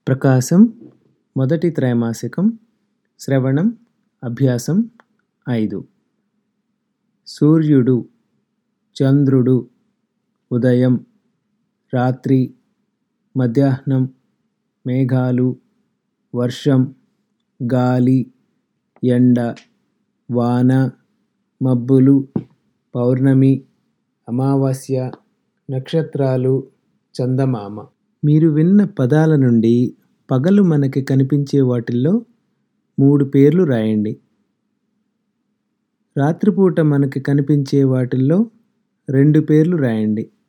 ప్రకాశం మొదటి త్రైమాసికం శ్రవణం అభ్యాసం ఐదు సూర్యుడు చంద్రుడు ఉదయం రాత్రి మధ్యాహ్నం మేఘాలు వర్షం గాలి ఎండ వాన మబ్బులు పౌర్ణమి అమావాస్య నక్షత్రాలు చందమామ మీరు విన్న పదాల నుండి పగలు మనకి కనిపించే వాటిల్లో మూడు పేర్లు రాయండి రాత్రిపూట మనకి కనిపించే వాటిల్లో రెండు పేర్లు రాయండి